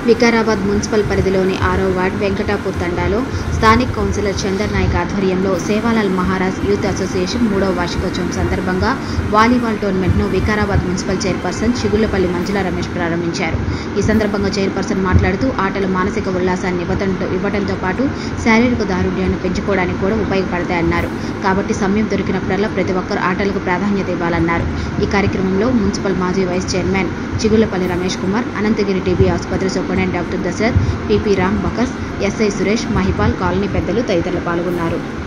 Vikarabad municipal పరిధిలోని ఆరో ward Venkatapur తండాలో స్థానిక్ కౌన్సిలర్ చందర్ నాయక్ ఆధ్వర్యంలో సేవాలాల్ మహారాజ్ యూత్ అసోసియేషన్ మూడవ వార్షికోత్సవం సందర్భంగా వాలీబాల్ టోర్నమెంట్ను వికారాబాద్ మున్సిపల్ చైర్పర్సన్ చిగుళ్లపల్లి మంజుల రమేష్ ప్రారంభించారు ఈ సందర్భంగా చైర్పర్సన్ మాట్లాడుతూ ఆటలు మానసిక ఉల్లాసాన్ని ఇవ్వటంతో ఇవ్వడంతో పాటు శారీరక దారుఢ్యాన్ని పెంచుకోవడానికి కూడా ఉపయోగపడతాయన్నారు కాబట్టి సమయం దొరికినప్పుడల్లా ప్రతి ఒక్కరు ఆటలకు ప్రాధాన్యత ఇవ్వాలన్నారు ఈ కార్యక్రమంలో మున్సిపల్ మాజీ vice chairman Chigullapalli Ramesh Kumar Ananthagiri TB ఆసుపత్రి superintendent doctor Dasharath PP Ram బకస్ ఎస్ఐ సురేష్ మహిపాల్ కాలనీ పెద్దలు తదితరులు పాల్గొన్నారు